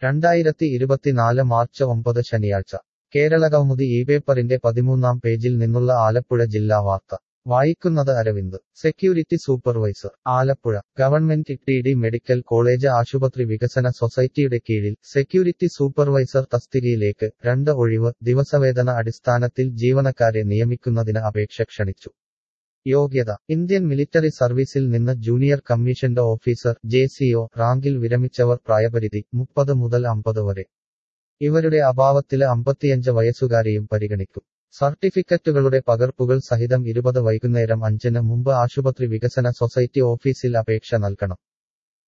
രണ്ടായിരത്തി ഇരുപത്തിനാല് മാർച്ച് ഒമ്പത് ശനിയാഴ്ച കേരളകൗമുദി ഈ പേപ്പറിന്റെ പതിമൂന്നാം പേജിൽ നിന്നുള്ള ആലപ്പുഴ ജില്ലാ വാർത്ത വായിക്കുന്നത് Aravind security supervisor Alappuzha government T D medical college ആശുപത്രി വികസന സൊസൈറ്റിയുടെ കീഴിൽ സെക്യൂരിറ്റി സൂപ്പർവൈസർ തസ്തികയിലേക്ക് രണ്ട് ഒഴിവ് ദിവസവേതന അടിസ്ഥാനത്തിൽ ജീവനക്കാരെ നിയമിക്കുന്നതിന് അപേക്ഷ ക്ഷണിച്ചു യോഗ്യത ഇന്ത്യൻ മിലിറ്ററി സർവീസിൽ നിന്ന് junior commissioned officer J C O റാങ്കിൽ വിരമിച്ചവർ പ്രായപരിധി മുപ്പത് മുതൽ അമ്പത് വരെ ഇവരുടെ അഭാവത്തില് അമ്പത്തിയഞ്ച് വയസ്സുകാരെയും പരിഗണിക്കും സർട്ടിഫിക്കറ്റുകളുടെ പകർപ്പുകൾ സഹിതം ഇരുപത് വൈകുന്നേരം അഞ്ചിന് മുമ്പ് ആശുപത്രി വികസന സൊസൈറ്റി ഓഫീസിൽ അപേക്ഷ നൽകണം